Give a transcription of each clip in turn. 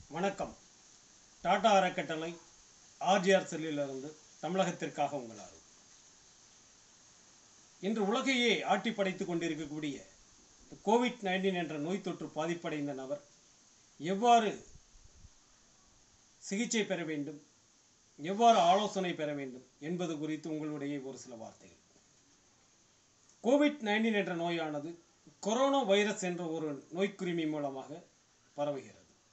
வணக்கம் டாடா அறக்கட்டளை ஆர்ஜிஆர் செல்லிலிருந்து தமிழகத்திற்காக உங்கள் ஆர்வம் இன்று உலகையே ஆட்டி படைத்துக் கொண்டிருக்கக்கூடிய கோவிட் நைன்டீன் என்ற நோய் தொற்று பாதிப்படைந்த நபர் எவ்வாறு சிகிச்சை பெற வேண்டும் எவ்வாறு ஆலோசனை பெற வேண்டும் என்பது குறித்து உங்களுடைய ஒரு சில வார்த்தைகள் கோவிட் நைன்டீன் என்ற நோயானது கொரோனா வைரஸ் என்ற ஒரு நோய்க்குருமி மூலமாக பரவுகிறது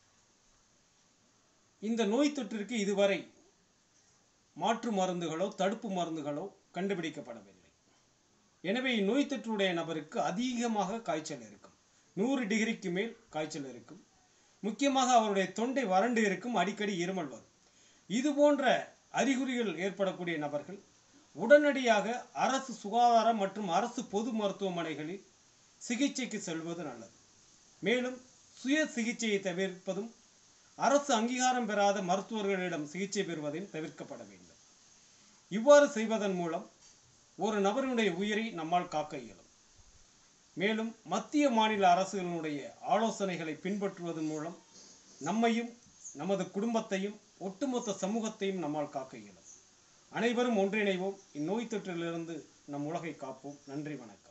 இந்த நோய் தொற்றிற்கு இதுவரை மாற்று மருந்துகளோ தடுப்பு மருந்துகளோ கண்டுபிடிக்கப்படவில்லை எனவே இந்நோய் தொற்றுடைய நபருக்கு அதிகமாக காய்ச்சல் இருக்கும் நூறு டிகிரிக்கு மேல் காய்ச்சல் இருக்கும் முக்கியமாக அவருடைய தொண்டை வறண்டு இருக்கும் அடிக்கடி இருமல் வரும் இது போன்ற அறிகுறிகள் ஏற்படக்கூடிய நபர்கள் உடனடியாக அரசு சுகாதார மற்றும் அரசு பொது மருத்துவமனைகளில் சிகிச்சைக்கு செல்வது நல்லது மேலும் சுய சிகிச்சையை தவிர்ப்பதும் அரசு அங்கீகாரம் பெறாத மருத்துவர்களிடம் சிகிச்சை பெறுவதையும் தவிர்க்கப்பட வேண்டும் இவ்வாறு செய்வதன் மூலம் ஒரு நபரினுடைய உயிரை நம்மால் காக்க இயலும் மேலும் மத்திய மாநில அரசுகளுடைய ஆலோசனைகளை பின்பற்றுவதன் மூலம் நம்மையும் நமது குடும்பத்தையும் ஒட்டுமொத்த சமூகத்தையும் நம்மால் காக்க இயலும் அனைவரும் ஒன்றிணைவோம் இந்நோய் தொற்றிலிருந்து நம் உலகை காப்போம் நன்றி வணக்கம்